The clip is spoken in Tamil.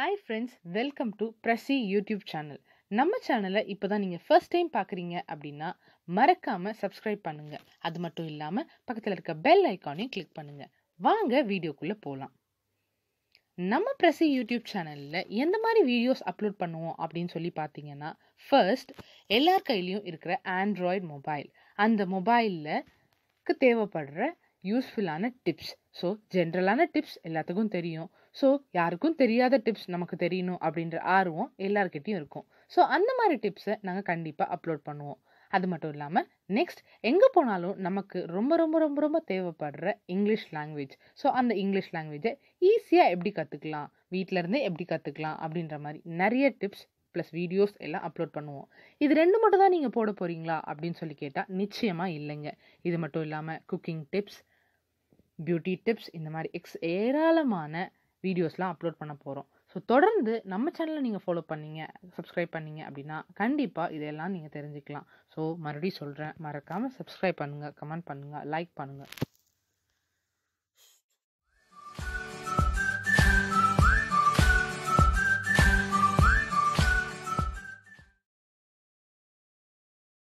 hi friends welcome to Prasi YouTube channel நம்ம சேனலை இப்போ தான் நீங்கள் ஃபர்ஸ்ட் டைம் பார்க்குறீங்க அப்படின்னா மறக்காமல் சப்ஸ்கிரைப் பண்ணுங்கள் அது மட்டும் இல்லாமல் பக்கத்தில் இருக்க பெல் ஐக்கானையும் கிளிக் பண்ணுங்கள் வாங்க வீடியோக்குள்ளே போகலாம் நம்ம பிரசி யூடியூப் சேனலில் எந்த மாதிரி வீடியோஸ் அப்லோட் பண்ணுவோம் அப்படின்னு சொல்லி பார்த்தீங்கன்னா ஃபர்ஸ்ட் எல்லார் கையிலையும் இருக்கிற ஆண்ட்ராய்டு மொபைல் அந்த மொபைலில் தேவைப்படுற யூஸ்ஃபுல்லான டிப்ஸ் ஸோ ஜென்ரலான டிப்ஸ் எல்லாத்துக்கும் தெரியும் ஸோ யாருக்கும் தெரியாத டிப்ஸ் நமக்கு தெரியணும் அப்படின்ற ஆர்வம் எல்லாருக்கிட்டையும் இருக்கும் ஸோ அந்த மாதிரி டிப்ஸை நாங்கள் கண்டிப்பாக அப்லோட் பண்ணுவோம் அது மட்டும் இல்லாமல் நெக்ஸ்ட் எங்கே போனாலும் நமக்கு ரொம்ப ரொம்ப ரொம்ப ரொம்ப தேவைப்படுற இங்கிலீஷ் லாங்குவேஜ் ஸோ அந்த இங்கிலீஷ் லாங்குவேஜை ஈஸியாக எப்படி கற்றுக்கலாம் வீட்டிலேருந்தே எப்படி கற்றுக்கலாம் அப்படின்ற மாதிரி நிறைய டிப்ஸ் ப்ளஸ் வீடியோஸ் எல்லாம் அப்லோட் பண்ணுவோம் இது ரெண்டு மட்டும் தான் நீங்கள் போட போகிறீங்களா அப்படின்னு சொல்லி கேட்டால் நிச்சயமாக இல்லைங்க இது மட்டும் இல்லாமல் குக்கிங் டிப்ஸ் பியூட்டி டிப்ஸ் இந்த மாதிரி எக்ஸ் ஏராளமான வீடியோஸ்லாம் அப்லோட் பண்ண போகிறோம் ஸோ தொடர்ந்து நம்ம சேனலை நீங்கள் ஃபாலோ பண்ணீங்க சப்ஸ்கிரைப் பண்ணீங்க அப்படின்னா கண்டிப்பாக இதெல்லாம் நீங்கள் தெரிஞ்சுக்கலாம் ஸோ மறுபடியும் சொல்கிறேன் மறக்காமல் சப்ஸ்கிரைப் பண்ணுங்கள் கமெண்ட் பண்ணுங்கள் லைக் பண்ணுங்கள்